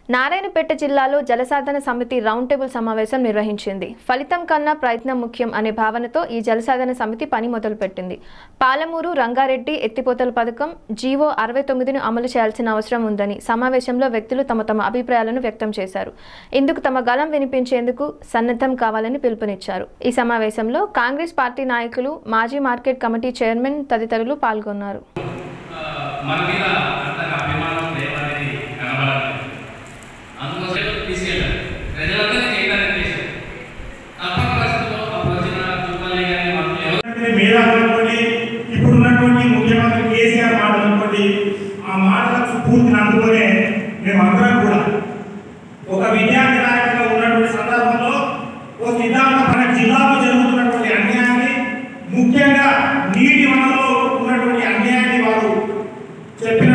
నారాయణపేట జిల్లాలో జలసాధన సమితి round table సమావేశం నిర్వహించింది ఫలితం కన్నా ప్రయత్నం ముఖ్యం అనే భావనతో ఈ జలసాధన సమితి పని మొదలుపెట్టింది పాలమూరు రంగారెడ్డి ఎత్తిపోతల పథకం జీవో అరవై తొమ్మిదిను అమలు చేయాల్సిన అవసరం ఉందని సమావేశంలో వ్యక్తులు తమ తమ అభిప్రాయాలను వ్యక్తం చేశారు ఇందుకు తమ గలం వినిపించేందుకు సన్నద్ధం కావాలని పిలుపునిచ్చారు ఈ సమావేశంలో కాంగ్రెస్ పార్టీ నాయకులు మాజీ మార్కెట్ కమిటీ చైర్మన్ తదితరులు పాల్గొన్నారు మన మీద అంతగా అభిమానం లేవనేది కనబడాలి అందుకోసం తీసుకెళ్ళారు ప్రజలందరినీ చైతన్యం చేశారు తప్పని పరిస్థితుల్లో అప్పుడు వచ్చిన తుమ్మల్ని కానీ మనల్ని ఎవరు ముఖ్యమంత్రి మేధావులు అనుకోండి ఇప్పుడు ఉన్నటువంటి ముఖ్యమంత్రి కేసీఆర్ మాటలు అనుకోండి ఆ మాటలకు స్ఫూర్తిని అందుకునే మేమందరం కూడా ఒక విద్యార్థి నాయకులుగా ఉన్నటువంటి సందర్భంలో ఒక సిద్ధాంత మన జిల్లాలో జరుగుతున్నటువంటి అన్యాయాన్ని ముఖ్యంగా నీటి వనరులో ఉన్నటువంటి అన్యాయాన్ని వారు చెప్పిన